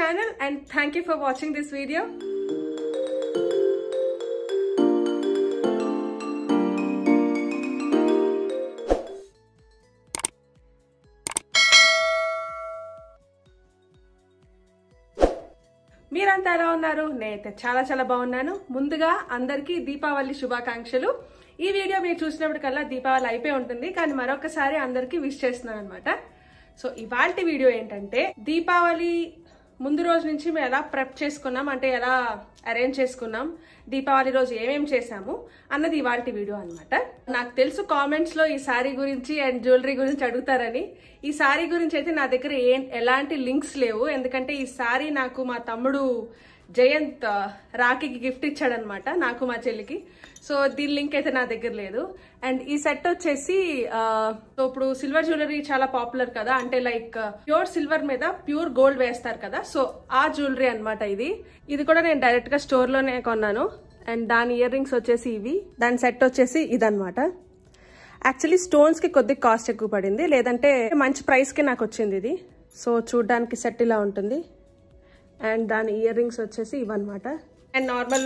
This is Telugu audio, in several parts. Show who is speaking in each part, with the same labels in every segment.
Speaker 1: channel and thank you for watching this video. మీరంతా ఎలా ఉన్నారు నేనైతే చాలా చాలా బాగున్నాను ముందుగా అందరికీ దీపావళి శుభాకాంక్షలు ఈ వీడియో మీరు చూసినప్పటికల్లా దీపావళి అయిపోయి ఉంటుంది కానీ మరొకసారి అందరికీ విష్ చేస్తున్నాను అనమాట సో ఇవాళ వీడియో ఏంటంటే దీపావళి ముందు రోజు నుంచి మేము ఎలా ప్రెప్ చేసుకున్నాం అంటే ఎలా అరేంజ్ చేసుకున్నాం దీపావళి రోజు ఏమేం చేసాము అన్నది ఇవాళ వీడియో అనమాట నాకు తెలుసు కామెంట్స్ లో ఈ సారీ గురించి అండ్ జ్యువెలరీ గురించి అడుగుతారని ఈ సారీ గురించి అయితే నా దగ్గర ఏ ఎలాంటి లింక్స్ లేవు ఎందుకంటే ఈ సారీ నాకు మా తమ్ముడు జయంత్ ఆ, రాఖీకి గిఫ్ట్ ఇచ్చాడనమాట నాకు మా చెల్లికి సో దీని లింక్ అయితే నా దగ్గర లేదు అండ్ ఈ సెట్ వచ్చేసి ఆ, సో ఇప్పుడు సిల్వర్ జ్యువెలరీ చాలా పాపులర్ కదా అంటే లైక్ ప్యూర్ సిల్వర్ మీద ప్యూర్ గోల్డ్ వేస్తారు కదా సో ఆ జ్యువెలరీ అన్నమాట ఇది ఇది కూడా నేను డైరెక్ట్ గా స్టోర్ లోనే కొన్నాను అండ్ దాని ఇయర్ రింగ్స్ వచ్చేసి ఇవి దాని సెట్ వచ్చేసి ఇదన్నమాట యాక్చువల్లీ స్టోన్స్ కి కొద్దిగా కాస్ట్ ఎక్కువ పడింది లేదంటే మంచి ప్రైస్ కి నాకు వచ్చింది ఇది సో చూడడానికి సెట్ ఇలా ఉంటుంది అండ్ దాని ఇయర్ రింగ్స్ వచ్చేసి ఇవన్నమాట అండ్ నార్మల్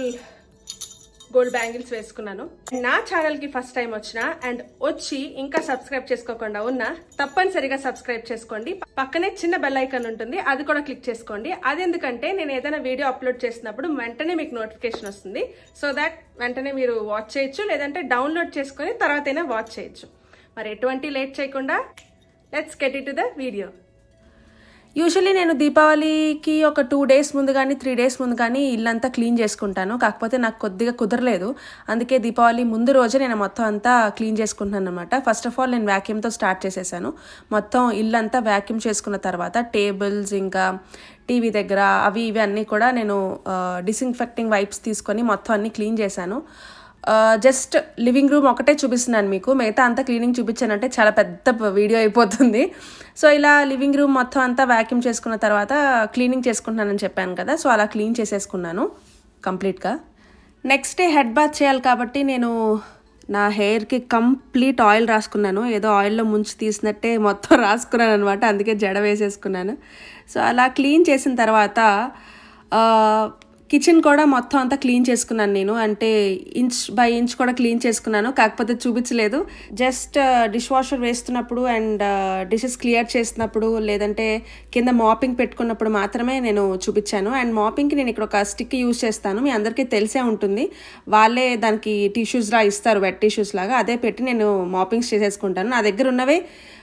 Speaker 1: గోల్డ్ బ్యాంగిల్స్ వేసుకున్నాను నా ఛానల్ కి ఫస్ట్ టైం వచ్చిన అండ్ వచ్చి ఇంకా సబ్స్క్రైబ్ చేసుకోకుండా ఉన్నా తప్పనిసరిగా సబ్స్క్రైబ్ చేసుకోండి పక్కనే చిన్న బెల్ ఐకాన్ ఉంటుంది అది కూడా క్లిక్ చేసుకోండి అది ఎందుకంటే నేను ఏదైనా వీడియో అప్లోడ్ చేసినప్పుడు వెంటనే మీకు నోటిఫికేషన్ వస్తుంది సో దాట్ వెంటనే మీరు వాచ్ చేయొచ్చు లేదంటే డౌన్లోడ్ చేసుకొని తర్వాతైనా వాచ్ చేయొచ్చు మరి ఎటువంటి లేట్ చేయకుండా let's get it to the video usually నేను దీపావళికి ఒక టూ డేస్ ముందు కానీ త్రీ డేస్ ముందు కానీ ఇల్లంతా క్లీన్ చేసుకుంటాను కాకపోతే నాకు కొద్దిగా కుదరలేదు అందుకే దీపావళి ముందు రోజే నేను మొత్తం అంతా క్లీన్ చేసుకుంటున్నాను అనమాట ఫస్ట్ ఆఫ్ ఆల్ నేను వ్యాక్యూమ్తో స్టార్ట్ చేసేసాను మొత్తం ఇల్లంతా వ్యాక్యూమ్ చేసుకున్న తర్వాత టేబుల్స్ ఇంకా టీవీ దగ్గర అవి ఇవి అన్నీ కూడా నేను డిస్ఇన్ఫెక్టింగ్ వైప్స్ తీసుకొని మొత్తం అన్నీ క్లీన్ చేశాను జస్ట్ లివింగ్ రూమ్ ఒకటే చూపిస్తున్నాను మీకు మిగతా అంతా క్లీనింగ్ చూపించానంటే చాలా పెద్ద వీడియో అయిపోతుంది సో ఇలా లివింగ్ రూమ్ మొత్తం అంతా వ్యాక్యూమ్ చేసుకున్న తర్వాత క్లీనింగ్ చేసుకుంటున్నానని చెప్పాను కదా సో అలా క్లీన్ చేసేసుకున్నాను కంప్లీట్గా నెక్స్ట్ డే హెడ్ బాత్ చేయాలి కాబట్టి నేను నా హెయిర్కి కంప్లీట్ ఆయిల్ రాసుకున్నాను ఏదో ఆయిల్లో ముంచి తీసినట్టే మొత్తం రాసుకున్నాను అనమాట అందుకే జడ వేసేసుకున్నాను సో అలా క్లీన్ చేసిన తర్వాత ఆ, కిచెన్ కూడా మొత్తం అంతా క్లీన్ చేసుకున్నాను నేను అంటే ఇంచ్ బై ఇంచ్ కూడా క్లీన్ చేసుకున్నాను కాకపోతే చూపించలేదు జస్ట్ డిష్ వాషర్ వేస్తున్నప్పుడు అండ్ డిషెస్ క్లియర్ చేసినప్పుడు లేదంటే కింద మాపింగ్ పెట్టుకున్నప్పుడు మాత్రమే నేను చూపించాను అండ్ మాపింగ్కి నేను ఇక్కడ ఒక స్టిక్ యూజ్ చేస్తాను మీ అందరికీ తెలిసే ఉంటుంది వాళ్ళే దానికి టిష్యూస్ లా ఇస్తారు వెట్ టిష్యూస్ లాగా అదే పెట్టి నేను మాపింగ్స్ చేసేసుకుంటాను నా దగ్గర ఉన్నవే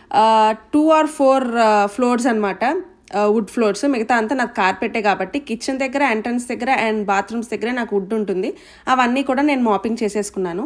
Speaker 1: టూ ఆర్ ఫోర్ ఫ్లోర్స్ అనమాట వుడ్ ఫ్లోర్స్ మిగతా అంతా నాకు కార్పెటే కాబట్టి కిచెన్ దగ్గర ఎంట్రన్స్ దగ్గర అండ్ బాత్రూమ్స్ దగ్గర నాకు వుడ్ ఉంటుంది అవన్నీ కూడా నేను మాపింగ్ చేసేసుకున్నాను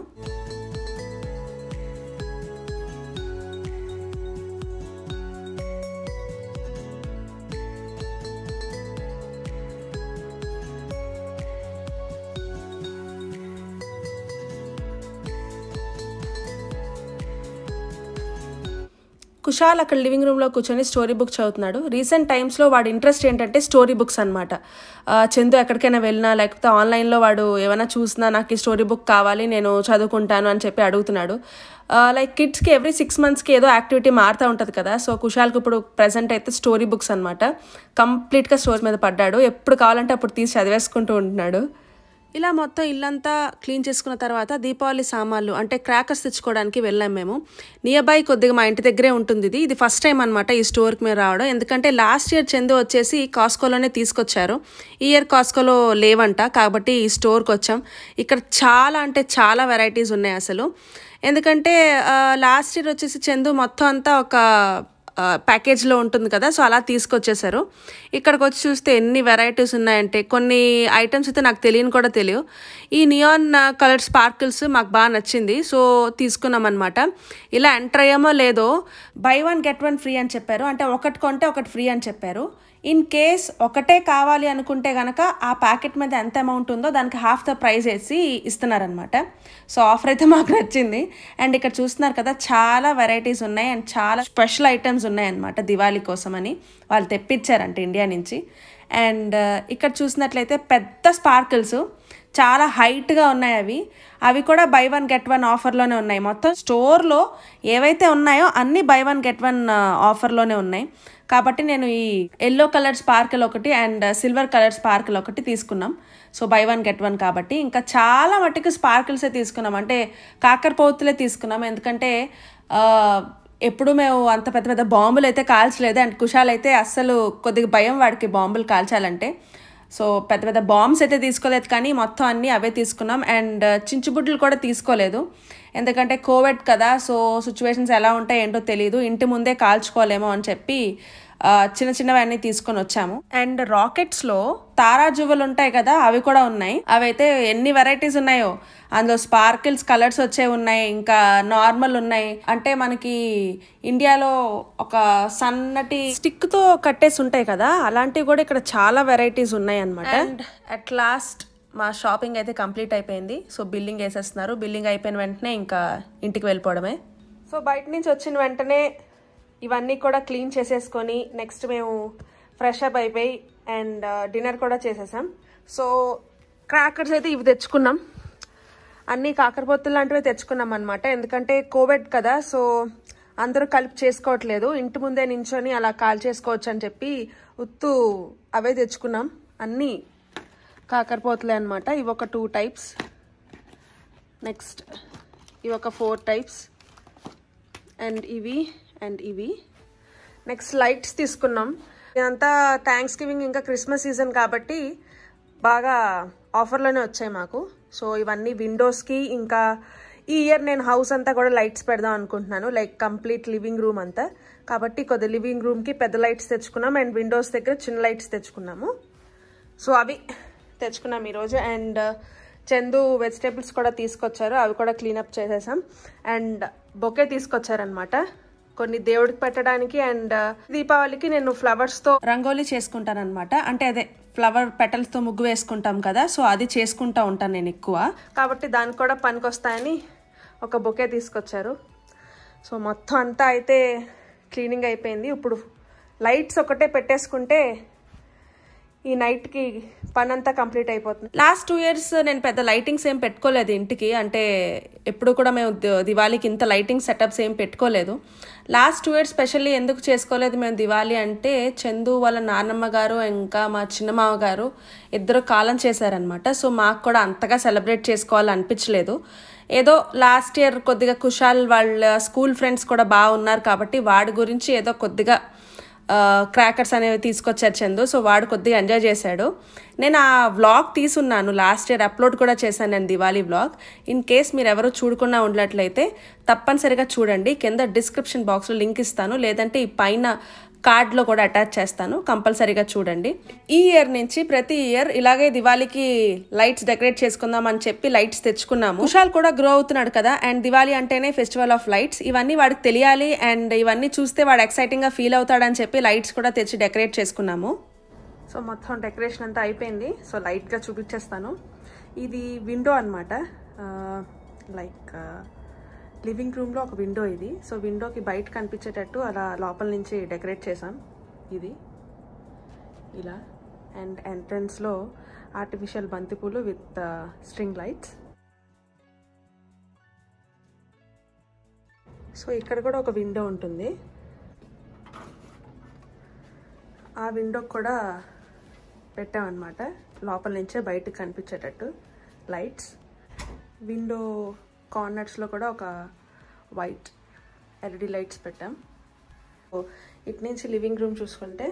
Speaker 1: కుషాల్ అక్కడ లివింగ్ రూమ్లో కూర్చొని స్టోరీ బుక్ చదువుతున్నాడు రీసెంట్ టైమ్స్లో వాడి ఇంట్రెస్ట్ ఏంటంటే స్టోరీ బుక్స్ అనమాట చందు ఎక్కడికైనా వెళ్ళినా లేకపోతే ఆన్లైన్లో వాడు ఏమైనా చూసినా నాకు ఈ స్టోరీ బుక్ కావాలి నేను చదువుకుంటాను అని చెప్పి అడుగుతున్నాడు లైక్ కిడ్స్కి ఎవ్రీ సిక్స్ మంత్స్కి ఏదో యాక్టివిటీ మారుతూ ఉంటుంది కదా సో కుషాల్కి ఇప్పుడు ప్రజెంట్ అయితే స్టోరీ బుక్స్ అనమాట కంప్లీట్గా స్టోరీ మీద పడ్డాడు ఎప్పుడు కావాలంటే అప్పుడు తీసి చదివేసుకుంటూ ఉంటున్నాడు ఇలా మొత్తం ఇల్లంతా క్లీన్ చేసుకున్న తర్వాత దీపావళి సామాన్లు అంటే క్రాకర్స్ తెచ్చుకోవడానికి వెళ్ళాం మేము నియర్ బై కొద్దిగా మా ఇంటి దగ్గరే ఉంటుంది ఇది ఇది ఫస్ట్ టైం అనమాట ఈ స్టోర్కి మేము రావడం ఎందుకంటే లాస్ట్ ఇయర్ చందు వచ్చేసి కాస్కోలోనే తీసుకొచ్చారు ఈ ఇయర్ కాస్కోలో లేవంట కాబట్టి ఈ స్టోర్కి వచ్చాం ఇక్కడ చాలా అంటే చాలా వెరైటీస్ ఉన్నాయి అసలు ఎందుకంటే లాస్ట్ ఇయర్ వచ్చేసి చందు మొత్తం అంతా ఒక ఆ, ప్యాకేజ్లో ఉంటుంది కదా సో అలా తీసుకొచ్చేసారు ఇక్కడికి వచ్చి చూస్తే ఎన్ని వెరైటీస్ ఉన్నాయంటే కొన్ని ఐటమ్స్ అయితే నాకు తెలియని కూడా తెలియవు ఈ నియాన్ కలర్ స్పార్కిల్స్ మాకు బాగా నచ్చింది సో తీసుకున్నాం అనమాట ఇలా ఎంటర్ అయ్యామో లేదో buy one get one free అని చెప్పారు అంటే ఒకటి కొంటే ఒకటి ఫ్రీ అని చెప్పారు ఇన్ కేస్ ఒకటే కావాలి అనుకుంటే గనక ఆ ప్యాకెట్ మీద ఎంత అమౌంట్ ఉందో దానికి హాఫ్ ద ప్రైస్ వేసి ఇస్తున్నారనమాట సో ఆఫర్ అయితే మాకు నచ్చింది అండ్ ఇక్కడ చూస్తున్నారు కదా చాలా వెరైటీస్ ఉన్నాయి అండ్ చాలా స్పెషల్ ఐటమ్స్ ఉన్నాయి అనమాట దివాళీ కోసం అని వాళ్ళు తెప్పించారంట ఇండియా నుంచి అండ్ ఇక్కడ చూసినట్లయితే పెద్ద స్పార్కిల్స్ చాలా హైట్గా ఉన్నాయి అవి అవి కూడా బై వన్ గెట్ వన్ ఆఫర్లోనే ఉన్నాయి మొత్తం స్టోర్లో ఏవైతే ఉన్నాయో అన్నీ బై వన్ గెట్ వన్ ఆఫర్లోనే ఉన్నాయి కాబట్టి నేను ఈ ఎల్లో కలర్ స్పార్కిల్ ఒకటి అండ్ సిల్వర్ కలర్ స్పార్కిల్ ఒకటి తీసుకున్నాం so buy one get one కాబట్టి ఇంకా చాలా మట్టుకు స్పార్కిల్సే తీసుకున్నాం అంటే కాకరపోతులే తీసుకున్నాం ఎందుకంటే ఆ, ఎప్పుడు మేము అంత పెద్ద పెద్ద బాంబులు అయితే కాల్చలేదు అండ్ కుషాల్ అయితే అస్సలు కొద్దిగా భయం వాడికి బాంబులు కాల్చాలంటే సో పెద్ద పెద్ద బాంబ్స్ అయితే తీసుకోలేదు కానీ మొత్తం అన్నీ అవే తీసుకున్నాం అండ్ చించుబుడ్లు కూడా తీసుకోలేదు ఎందుకంటే కోవిడ్ కదా సో సిచ్యువేషన్స్ ఎలా ఉంటాయి ఏంటో తెలియదు ఇంటి ముందే కాల్చుకోలేమో అని చెప్పి ఆ, చిన్న చిన్నవి అన్నీ తీసుకొని వచ్చాము అండ్ రాకెట్స్లో తారా జువ్వలు ఉంటాయి కదా అవి కూడా ఉన్నాయి అవైతే ఎన్ని వెరైటీస్ ఉన్నాయో అందులో స్పార్కిల్స్ కలర్స్ వచ్చే ఉన్నాయి ఇంకా నార్మల్ ఉన్నాయి అంటే మనకి ఇండియాలో ఒక సన్నటి స్టిక్ తో కట్టేసి ఉంటాయి కదా అలాంటివి కూడా ఇక్కడ చాలా వెరైటీస్ ఉన్నాయి అనమాట అండ్ అట్ లాస్ట్ మా షాపింగ్ అయితే కంప్లీట్ అయిపోయింది సో బిల్లింగ్ వేసేస్తున్నారు బిల్లింగ్ అయిపోయిన వెంటనే ఇంకా ఇంటికి వెళ్ళిపోవడమే సో బయట నుంచి వచ్చిన వెంటనే ఇవన్నీ కూడా క్లీన్ చేసేసుకొని నెక్స్ట్ మేము ఫ్రెష్ అప్ అయిపోయి అండ్ డిన్నర్ కూడా చేసేసాం సో క్రాకర్స్ అయితే ఇవి తెచ్చుకున్నాం అన్ని కాకరపొత్తులు లాంటివి తెచ్చుకున్నాం అనమాట ఎందుకంటే కోవిడ్ కదా సో అందరూ కలిపి చేసుకోవట్లేదు ఇంటి ముందే నించొని అలా కాల్ చేసుకోవచ్చు అని చెప్పి ఉత్తు అవే తెచ్చుకున్నాం అన్నీ కాకరపోతులే అనమాట ఇవి ఒక టూ టైప్స్ నెక్స్ట్ ఇవి ఒక ఫోర్ టైప్స్ అండ్ ఇవి అండ్ ఇవి నెక్స్ట్ లైట్స్ తీసుకున్నాం ఇదంతా థ్యాంక్స్ గివింగ్ ఇంకా క్రిస్మస్ సీజన్ కాబట్టి బాగా ఆఫర్లోనే వచ్చాయి మాకు సో ఇవన్నీ విండోస్కి ఇంకా ఈ ఇయర్ నేను హౌస్ అంతా కూడా లైట్స్ పెడదాం అనుకుంటున్నాను లైక్ కంప్లీట్ లివింగ్ రూమ్ అంతా కాబట్టి కొద్ది లివింగ్ రూమ్కి పెద్ద లైట్స్ తెచ్చుకున్నాం అండ్ విండోస్ దగ్గర చిన్న లైట్స్ తెచ్చుకున్నాము సో అవి తెచ్చుకున్నాం ఈరోజు అండ్ చందు వెజిటేబుల్స్ కూడా తీసుకొచ్చారు అవి కూడా క్లీనప్ చేసేసాం అండ్ బొకే తీసుకొచ్చారనమాట కొన్ని దేవుడికి పెట్టడానికి అండ్ దీపావళికి నేను ఫ్లవర్స్ తో రంగోలీ చేసుకుంటాను అనమాట అంటే అదే ఫ్లవర్ పెటల్స్ తో ముగ్గు వేసుకుంటాం కదా సో అది చేసుకుంటా ఉంటాను నేను ఎక్కువ కాబట్టి దానికి కూడా పనికొస్తాయని ఒక బొకే తీసుకొచ్చారు సో మొత్తం అంతా అయితే క్లీనింగ్ అయిపోయింది ఇప్పుడు లైట్స్ ఒకటే పెట్టేసుకుంటే ఈ నైట్కి పని అంతా కంప్లీట్ అయిపోతుంది లాస్ట్ టూ ఇయర్స్ నేను పెద్ద లైటింగ్స్ ఏం పెట్టుకోలేదు ఇంటికి అంటే ఎప్పుడు కూడా మేము ది- దివాళీకి ఇంత లైటింగ్ సెటప్స్ ఏం పెట్టుకోలేదు లాస్ట్ టూ ఇయర్స్ స్పెషల్లీ ఎందుకు చేసుకోలేదు మేము దివాళీ అంటే చందు వాళ్ళ నాన్నమ్మ గారు ఇంకా మా చిన్నమామ గారు ఇద్దరు కాలం చేశారనమాట సో మాకు కూడా అంతగా సెలబ్రేట్ చేసుకోవాలనిపించలేదు ఏదో లాస్ట్ ఇయర్ కొద్దిగా కుషాల్ వాళ్ళ స్కూల్ ఫ్రెండ్స్ కూడా బాగా ఉన్నారు కాబట్టి వాడి గురించి ఏదో కొద్దిగా క్రాకర్స్ అనేవి తీసుకొచ్చారు చందు సో వాడు కొద్దిగా ఎంజాయ్ చేశాడు నేను ఆ వ్లాగ్ తీసున్నాను లాస్ట్ ఇయర్ అప్లోడ్ కూడా చేశాను నేను దివాళీ వ్లాగ్ ఇన్ కేస్ మీరు ఎవరు చూడకుండా ఉన్నట్లయితే తప్పనిసరిగా చూడండి కింద డిస్క్రిప్షన్ బాక్స్లో లింక్ ఇస్తాను లేదంటే ఈ పైన కార్డ్లో కూడా అటాచ్ చేస్తాను కంపల్సరీగా చూడండి ఈ ఇయర్ నుంచి ప్రతి ఇయర్ ఇలాగే దివాళీకి లైట్స్ డెకరేట్ చేసుకుందాం అని చెప్పి లైట్స్ తెచ్చుకున్నాము కుషాల్ కూడా గ్రో అవుతున్నాడు కదా అండ్ దివాళీ అంటేనే ఫెస్టివల్ ఆఫ్ లైట్స్ ఇవన్నీ వాడికి తెలియాలి అండ్ ఇవన్నీ చూస్తే వాడు ఎక్సైటింగ్గా ఫీల్ అవుతాడని చెప్పి లైట్స్ కూడా తెచ్చి డెకరేట్ చేసుకున్నాము సో మొత్తం డెకరేషన్ అంతా అయిపోయింది సో లైట్గా చూపించేస్తాను ఇది విండో అనమాట లైక్ లివింగ్ రూమ్లో ఒక విండో ఇది సో విండోకి బయట కనిపించేటట్టు అలా లోపల నుంచి డెకరేట్ చేసాం ఇది ఇలా అండ్ ఎంట్రన్స్లో ఆర్టిఫిషియల్ బంతిపూలు విత్ స్ట్రింగ్ లైట్స్ సో ఇక్కడ కూడా ఒక విండో ఉంటుంది ఆ విండో కూడా పెట్టామన్నమాట లోపల నుంచే బయటకు కనిపించేటట్టు లైట్స్ విండో కార్నర్స్లో కూడా ఒక వైట్ ఎల్ఈడి లైట్స్ పెట్టాం సో ఇటు నుంచి లివింగ్ రూమ్ చూసుకుంటే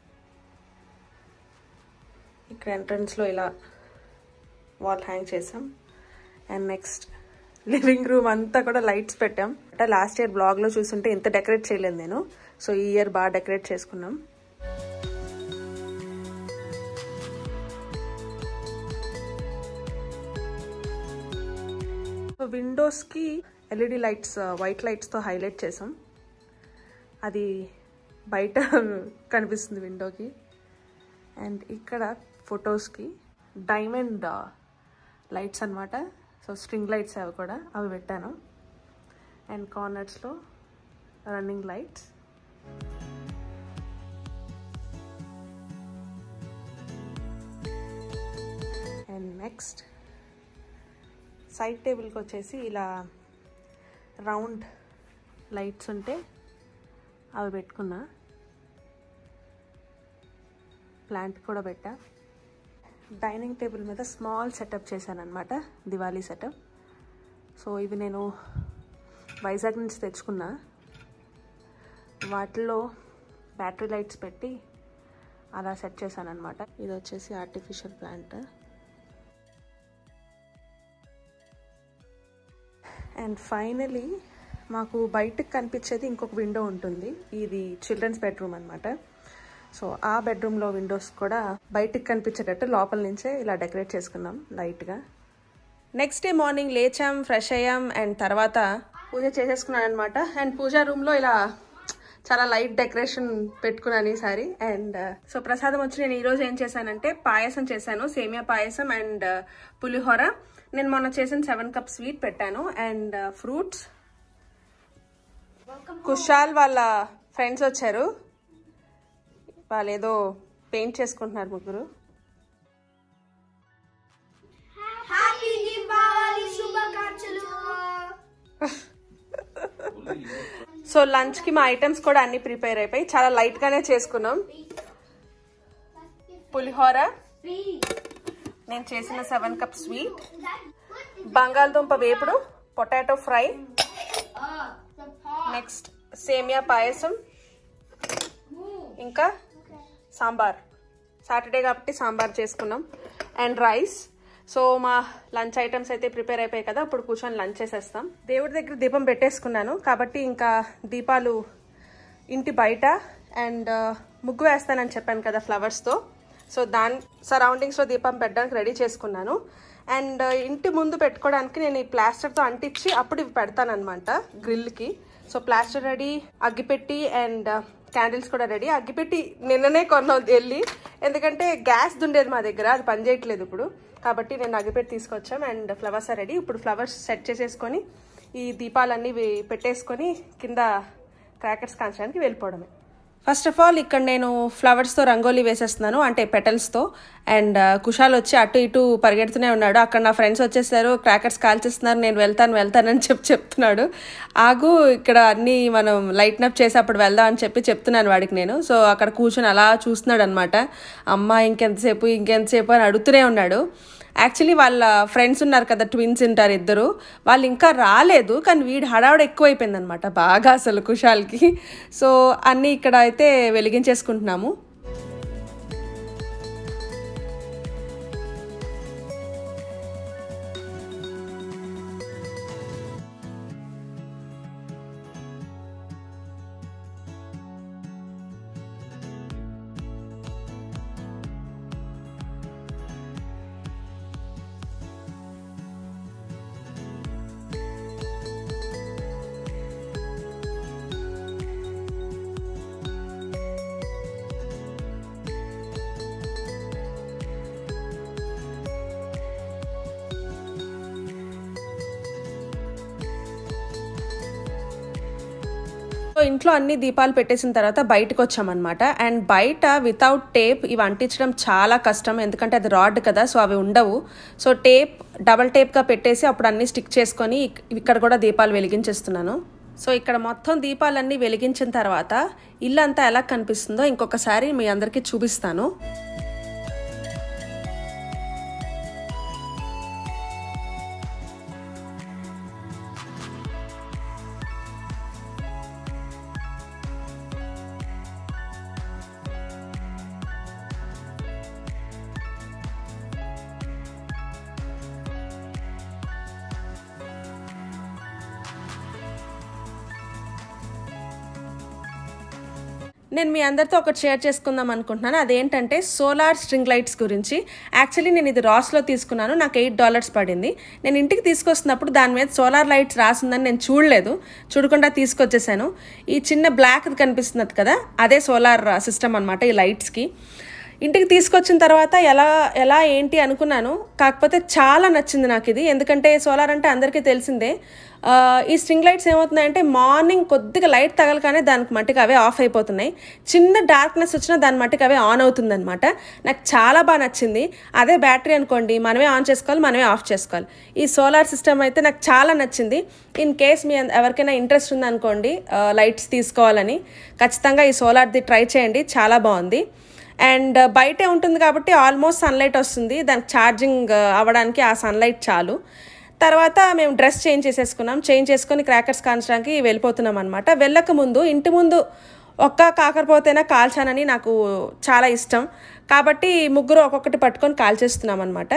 Speaker 1: ఇక్కడ ఎంట్రన్స్లో ఇలా వాల్ హ్యాంగ్ చేసాం అండ్ నెక్స్ట్ లివింగ్ రూమ్ అంతా కూడా లైట్స్ పెట్టాం అంటే లాస్ట్ ఇయర్ బ్లాగ్లో చూస్తుంటే ఇంత డెకరేట్ చేయలేదు నేను సో ఈ ఇయర్ బాగా డెకరేట్ చేసుకున్నాం విండోస్కి ఎల్ఈడి లైట్స్ వైట్ లైట్స్తో హైలైట్ చేసాం అది బయట కనిపిస్తుంది విండోకి అండ్ ఇక్కడ ఫొటోస్కి డైమండ్ లైట్స్ అన్నమాట సో స్ట్రింగ్ లైట్స్ అవి కూడా అవి పెట్టాను అండ్ కార్నర్స్లో రన్నింగ్ లైట్స్ నెక్స్ట్ సైడ్ టేబుల్కి వచ్చేసి ఇలా రౌండ్ లైట్స్ ఉంటే అవి పెట్టుకున్నా ప్లాంట్ కూడా పెట్టా డైనింగ్ టేబుల్ మీద స్మాల్ సెటప్ చేశాను అనమాట దివాళీ సెటప్ సో ఇవి నేను వైజాగ్ నుంచి తెచ్చుకున్నా వాటిలో బ్యాటరీ లైట్స్ పెట్టి అలా సెట్ చేశాను అనమాట ఇది వచ్చేసి ఆర్టిఫిషియల్ ప్లాంట్ అండ్ ఫైనలీ మాకు బయటకు కనిపించేది ఇంకొక విండో ఉంటుంది ఇది చిల్డ్రన్స్ బెడ్రూమ్ అనమాట సో ఆ బెడ్రూమ్లో విండోస్ కూడా బయటకు కనిపించేటట్టు లోపల నుంచే ఇలా డెకరేట్ చేసుకున్నాం లైట్గా నెక్స్ట్ డే మార్నింగ్ లేచాం ఫ్రెష్ అయ్యాం అండ్ తర్వాత పూజ చేసేసుకున్నాను అనమాట అండ్ పూజా రూమ్లో ఇలా చాలా లైట్ డెకరేషన్ పెట్టుకున్నాను ఈసారి అండ్ సో ప్రసాదం వచ్చి నేను ఈరోజు ఏం చేశానంటే పాయసం చేశాను సేమియా పాయసం అండ్ పులిహోర నేను మొన్న చేసిన సెవెన్ కప్ స్వీట్ పెట్టాను అండ్ ఫ్రూట్స్ కుషాల్ వాళ్ళ ఫ్రెండ్స్ వచ్చారు వాళ్ళు ఏదో పెయింట్ చేసుకుంటున్నారు ముగ్గురు
Speaker 2: హ్యాపీ దీపావళి శుభాకాంక్షలు
Speaker 1: సో లంచ్ కి మా ఐటమ్స్ కూడా అన్ని ప్రిపేర్ అయిపోయి చాలా లైట్ గానే చేసుకున్నాం పులిహోర నేను చేసిన సెవెన్ కప్ స్వీట్ బంగాళదుంప వేపుడు పొటాటో ఫ్రై నెక్స్ట్ సేమియా పాయసం ఇంకా సాంబార్ సాటర్డే కాబట్టి సాంబార్ చేసుకున్నాం అండ్ రైస్ సో మా లంచ్ ఐటమ్స్ అయితే ప్రిపేర్ అయిపోయాయి కదా ఇప్పుడు కూర్చొని లంచ్ చేసేస్తాం దేవుడి దగ్గర దీపం పెట్టేసుకున్నాను కాబట్టి ఇంకా దీపాలు ఇంటి బయట అండ్ ముగ్గు వేస్తానని చెప్పాను కదా ఫ్లవర్స్తో సో దాని సరౌండింగ్స్లో దీపం పెట్టడానికి రెడీ చేసుకున్నాను అండ్ ఇంటి ముందు పెట్టుకోవడానికి నేను ఈ ప్లాస్టర్తో అంటించి అప్పుడు ఇవి పెడతానమాట గ్రిల్కి సో ప్లాస్టర్ రెడీ అగ్గిపెట్టి అండ్ క్యాండిల్స్ కూడా రెడీ అగ్గిపెట్టి నిన్ననే కొన్నాం వెళ్ళి ఎందుకంటే గ్యాస్ ఉండేది మా దగ్గర అది పనిచేయట్లేదు ఇప్పుడు కాబట్టి నేను అగ్గిపెట్టి తీసుకొచ్చాం అండ్ ఫ్లవర్స్ ఆర్ రెడీ ఇప్పుడు ఫ్లవర్స్ సెట్ చేసేసుకొని ఈ దీపాలన్నీ వే- పెట్టేసుకొని కింద క్రాకర్స్ కాల్చడానికి వెళ్ళిపోవడమే ఫస్ట్ ఆఫ్ ఆల్ ఇక్కడ నేను ఫ్లవర్స్తో రంగోలీ వేసేస్తున్నాను అంటే పెటల్స్తో అండ్ కుషాల్ వచ్చి అటు ఇటు పరిగెడుతూనే ఉన్నాడు అక్కడ నా ఫ్రెండ్స్ వచ్చేసారు క్రాకర్స్ కాల్చేస్తున్నారు నేను వెళ్తాను వెళ్తానని చెప్పి చెప్తున్నాడు ఆగు ఇక్కడ అన్నీ మనం లైట్ అప్ చేసి అప్పుడు వెళ్దాం అని చెప్పి చెప్తున్నాను వాడికి నేను సో అక్కడ కూర్చొని అలా చూస్తున్నాడు అనమాట అమ్మ ఇంకెంతసేపు ఇంకెంతసేపు అని అడుగుతూనే ఉన్నాడు యాక్చువల్లీ వాళ్ళ ఫ్రెండ్స్ ఉన్నారు కదా ట్విన్స్ ఉంటారు ఇద్దరు వాళ్ళు ఇంకా రాలేదు కానీ వీడు హడావుడ ఎక్కువైపోయింది అనమాట బాగా అసలు కుషాల్కి సో అన్నీ ఇక్కడ అయితే వెలిగించేసుకుంటున్నాము సో ఇంట్లో అన్ని దీపాలు పెట్టేసిన తర్వాత బయటకు వచ్చామన్నమాట అండ్ బయట వితౌట్ టేప్ ఇవి అంటించడం చాలా కష్టం ఎందుకంటే అది రాడ్ కదా సో అవి ఉండవు సో టేప్ డబల్ టేప్గా పెట్టేసి అప్పుడు అన్ని స్టిక్ చేసుకొని ఇక్- ఇక్కడ కూడా దీపాలు వెలిగించేస్తున్నాను సో ఇక్కడ మొత్తం దీపాలన్నీ వెలిగించిన తర్వాత ఇల్లు అంతా ఎలా కనిపిస్తుందో ఇంకొకసారి మీ అందరికీ చూపిస్తాను నేను మీ అందరితో ఒకటి షేర్ చేసుకుందాం అనుకుంటున్నాను అదేంటంటే సోలార్ స్ట్రింగ్ లైట్స్ గురించి యాక్చువల్లీ నేను ఇది రాస్లో తీసుకున్నాను నాకు ఎయిట్ డాలర్స్ పడింది నేను ఇంటికి తీసుకొస్తున్నప్పుడు దాని మీద సోలార్ లైట్స్ రాసిందని నేను చూడలేదు చూడకుండా తీసుకొచ్చేసాను ఈ చిన్న బ్లాక్ కనిపిస్తున్నది కదా అదే సోలార్ సిస్టమ్ అనమాట ఈ లైట్స్కి ఇంటికి తీసుకొచ్చిన తర్వాత ఎలా ఎలా ఏంటి అనుకున్నాను కాకపోతే చాలా నచ్చింది నాకు ఇది ఎందుకంటే సోలార్ అంటే అందరికీ తెలిసిందే ఆ, ఈ స్ట్రింగ్ లైట్స్ ఏమవుతున్నాయంటే మార్నింగ్ కొద్దిగా లైట్ తగలగానే దానికి మట్టికి అవే ఆఫ్ అయిపోతున్నాయి చిన్న డార్క్నెస్ వచ్చినా దాని మట్టికి అవే ఆన్ అవుతుందన్నమాట నాకు చాలా బాగా నచ్చింది అదే బ్యాటరీ అనుకోండి మనమే ఆన్ చేసుకోవాలి మనమే ఆఫ్ చేసుకోవాలి ఈ సోలార్ సిస్టమ్ అయితే నాకు చాలా నచ్చింది ఇన్ కేస్ మీ అం- ఎవరికైనా ఇంట్రెస్ట్ ఉందనుకోండి లైట్స్ తీసుకోవాలని ఖచ్చితంగా ఈ సోలార్ది ట్రై చేయండి చాలా బాగుంది అండ్ బయటే ఉంటుంది కాబట్టి ఆల్మోస్ట్ సన్లైట్ వస్తుంది దానికి ఛార్జింగ్ అవ్వడానికి ఆ సన్లైట్ చాలు తర్వాత మేము డ్రెస్ చేంజ్ చేసేసుకున్నాం చేంజ్ చేసుకొని క్రాకర్స్ కాల్చడానికి వెళ్ళిపోతున్నాం అనమాట వెళ్ళక ముందు ఇంటి ముందు ఒక్క కాకరపోతేనా కాల్చానని నాకు చాలా ఇష్టం కాబట్టి ముగ్గురు ఒక్కొక్కటి పట్టుకొని కాల్చేస్తున్నాం అనమాట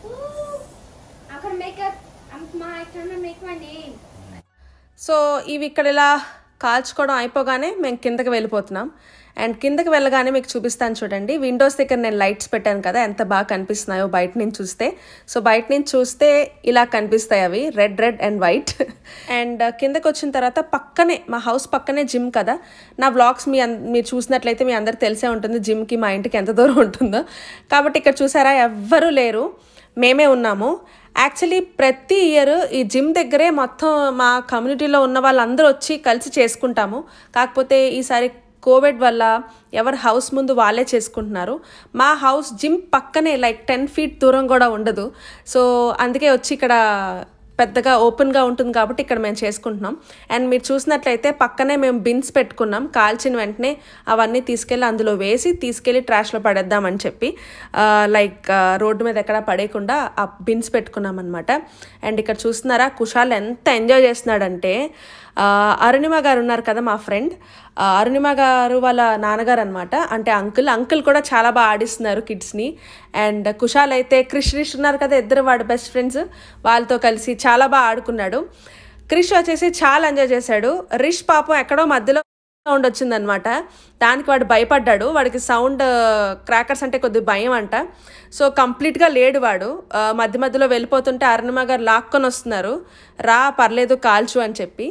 Speaker 2: I'm gonna make up. I'm my gonna make my name.
Speaker 1: So ఇవి ఇక్కడ ఇలా కాల్చుకోవడం అయిపోగానే మేము కిందకి వెళ్ళిపోతున్నాం అండ్ కిందకి వెళ్ళగానే మీకు చూపిస్తాను చూడండి విండోస్ దగ్గర నేను లైట్స్ పెట్టాను కదా ఎంత బాగా కనిపిస్తున్నాయో బయట నుంచి చూస్తే సో బయట నుంచి చూస్తే ఇలా కనిపిస్తాయి అవి red red and white and కిందకి వచ్చిన తర్వాత పక్కనే మా హౌస్ పక్కనే జిమ్ కదా నా వ్లాగ్స్ మీ అన్- మీరు చూసినట్లయితే మీ అందరికి తెలిసే ఉంటుంది జిమ్కి మా ఇంటికి ఎంత దూరం ఉంటుందో కాబట్టి ఇక్కడ చూసారా ఎవ్వరూ లేరు మేమే ఉన్నాము యాక్చువల్లీ ప్రతి ఇయర్ ఈ జిమ్ దగ్గరే మొత్తం మా కమ్యూనిటీలో ఉన్న వాళ్ళందరూ వచ్చి కలిసి చేసుకుంటాము కాకపోతే ఈసారి కోవిడ్ వల్ల ఎవరి హౌస్ ముందు వాళ్ళే చేసుకుంటున్నారు మా హౌస్ జిమ్ పక్కనే లైక్ టెన్ ఫీట్ దూరం కూడా ఉండదు సో అందుకే వచ్చి ఇక్కడ పెద్దగా ఓపెన్గా ఉంటుంది కాబట్టి ఇక్కడ మేము చేసుకుంటున్నాం అండ్ మీరు చూసినట్లయితే పక్కనే మేము బిన్స్ పెట్టుకున్నాం కాల్చిన వెంటనే అవన్నీ తీసుకెళ్ళి అందులో వేసి తీసుకెళ్ళి ట్రాష్లో పడేద్దామని చెప్పి ఆ, లైక్ ఆ, రోడ్డు మీద ఎక్కడ పడేయకుండా ఆ బిన్స్ పెట్టుకున్నాం అనమాట అండ్ ఇక్కడ చూస్తున్నారా కుషాల్ ఎంత ఎంజాయ్ చేస్తున్నాడంటే ఆ, అరుణిమ గారు ఉన్నారు కదా మా ఫ్రెండ్ ఆ, అరుణిమ గారు వాళ్ళ నాన్నగారు అనమాట అంటే అంకుల్ అంకుల్ కూడా చాలా బాగా ఆడిస్తున్నారు కిడ్స్ని అండ్ కుషాల్ అయితే క్రిష్ రిష్ ఉన్నారు కదా ఇద్దరు వాడు బెస్ట్ ఫ్రెండ్స్ వాళ్ళతో కలిసి చాలా బాగా ఆడుకున్నాడు క్రిష్ వచ్చేసి చాలా ఎంజాయ్ చేశాడు రిష్ పాపం ఎక్కడో మధ్యలో సౌండ్ వచ్చిందనమాట దానికి వాడు భయపడ్డాడు వాడికి సౌండ్ క్రాకర్స్ అంటే కొద్దిగా భయం అంట సో కంప్లీట్గా లేడు వాడు ఆ, మధ్య మధ్యలో వెళ్ళిపోతుంటే అరుణిమ గారు లాక్కొని వస్తున్నారు రా పర్లేదు కాల్చు అని చెప్పి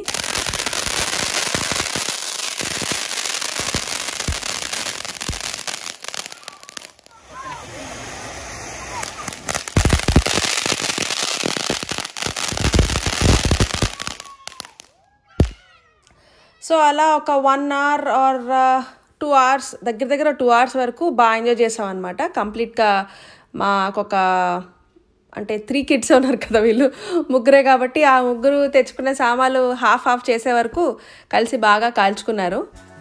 Speaker 1: సో అలా ఒక one hour or two hours దగ్గర దగ్గర టూ అవర్స్ వరకు బాగా ఎంజాయ్ చేసాం అనమాట కంప్లీట్గా మాకొక అంటే త్రీ కిడ్స్ ఉన్నారు కదా వీళ్ళు ముగ్గురే కాబట్టి ఆ ముగ్గురు తెచ్చుకున్న సామాన్లు హాఫ్ హాఫ్ చేసే వరకు కలిసి బాగా కాల్చుకున్నారు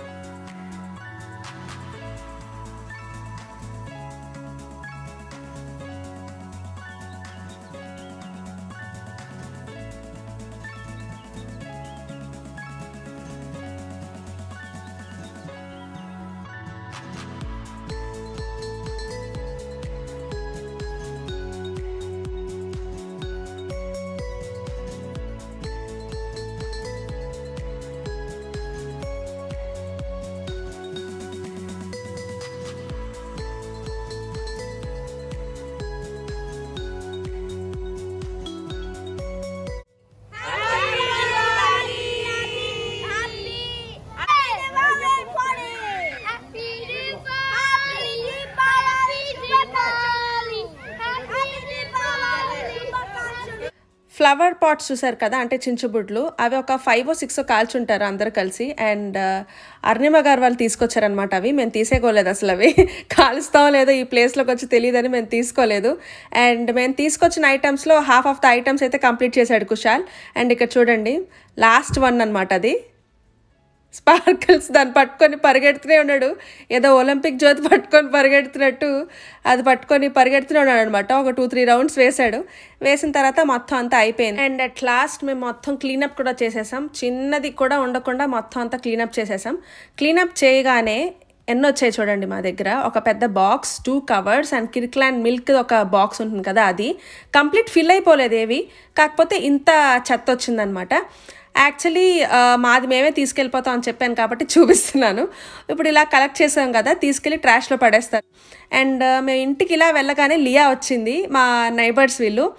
Speaker 1: ఫ్లవర్ పాట్స్ చూసారు కదా అంటే చించుబుడ్లు అవి ఒక ఫైవ్ ఓ సిక్స్ కాల్చుంటారు అందరు కలిసి అండ్ అర్ణిమ గారు వాళ్ళు తీసుకొచ్చారనమాట అవి మేము తీసేకోలేదు అసలు అవి కాలుస్తాం లేదో ఈ ప్లేస్లోకి వచ్చి తెలియదని మేము తీసుకోలేదు అండ్ మేము తీసుకొచ్చిన ఐటమ్స్లో హాఫ్ ఆఫ్ ద ఐటమ్స్ అయితే కంప్లీట్ చేశాడు కుషాల్ అండ్ ఇక్కడ చూడండి లాస్ట్ వన్ అనమాట అది స్పార్కిల్స్ దాన్ని పట్టుకొని పరిగెడుతూనే ఉన్నాడు ఏదో ఒలింపిక్ జ్యోతి పట్టుకొని పరిగెడుతున్నట్టు అది పట్టుకొని పరిగెడుతూనే ఉన్నాడు అనమాట ఒక టూ త్రీ రౌండ్స్ వేశాడు వేసిన తర్వాత మొత్తం అంతా అయిపోయింది అండ్ అట్ లాస్ట్ మేము మొత్తం క్లీనప్ కూడా చేసేసాం చిన్నది కూడా ఉండకుండా మొత్తం అంతా క్లీనప్ చేసేసాం క్లీనప్ చేయగానే ఎన్ని వచ్చాయి చూడండి మా దగ్గర ఒక పెద్ద box two covers and Kirkland milk ఒక బాక్స్ ఉంటుంది కదా అది కంప్లీట్ ఫిల్ అయిపోలేదు ఏవి కాకపోతే ఇంత చెత్త వచ్చిందనమాట యాక్చువల్లీ మాది మేమే తీసుకెళ్ళిపోతాం అని చెప్పాను కాబట్టి చూపిస్తున్నాను ఇప్పుడు ఇలా కలెక్ట్ చేసాం కదా తీసుకెళ్ళి ట్రాష్లో పడేస్తారు అండ్ మేము ఇంటికి ఇలా వెళ్ళగానే లియా వచ్చింది మా నైబర్స్ వీళ్ళు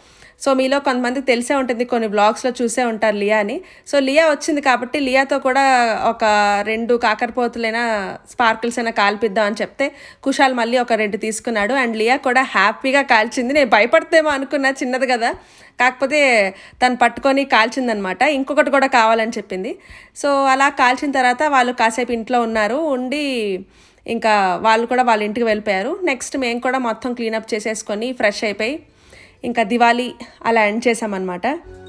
Speaker 1: సో మీలో కొంతమందికి తెలిసే ఉంటుంది కొన్ని బ్లాగ్స్లో చూసే ఉంటారు లియాని సో లియా వచ్చింది కాబట్టి లియాతో కూడా ఒక రెండు కాకరపోతులైనా స్పార్కిల్స్ అయినా కాల్పిద్దాం అని చెప్తే కుషాల్ మళ్ళీ ఒక రెండు తీసుకున్నాడు అండ్ లియా కూడా హ్యాపీగా కాల్చింది నేను భయపడతేమో అనుకున్నా చిన్నది కదా కాకపోతే తను పట్టుకొని కాల్చిందనమాట ఇంకొకటి కూడా కావాలని చెప్పింది సో అలా కాల్చిన తర్వాత వాళ్ళు కాసేపు ఇంట్లో ఉన్నారు ఉండి ఇంకా వాళ్ళు కూడా వాళ్ళ ఇంటికి వెళ్ళిపోయారు నెక్స్ట్ మేము కూడా మొత్తం క్లీనప్ చేసేసుకొని ఫ్రెష్ అయిపోయి ఇంకా దివాళీ అలా ఎండ్ చేసామన్నమాట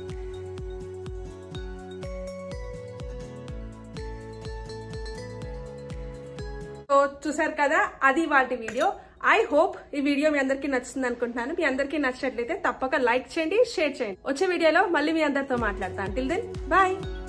Speaker 1: సో చూసారు కదా అది వాటి వీడియో ఐ హోప్ ఈ వీడియో మీ అందరికీ నచ్చుతుంది అనుకుంటున్నాను మీ అందరికీ నచ్చినట్లయితే తప్పక లైక్ చేయండి షేర్ చేయండి వచ్చే వీడియోలో మళ్ళీ మీ అందరితో మాట్లాడతాను టిల్ దెన్ బాయ్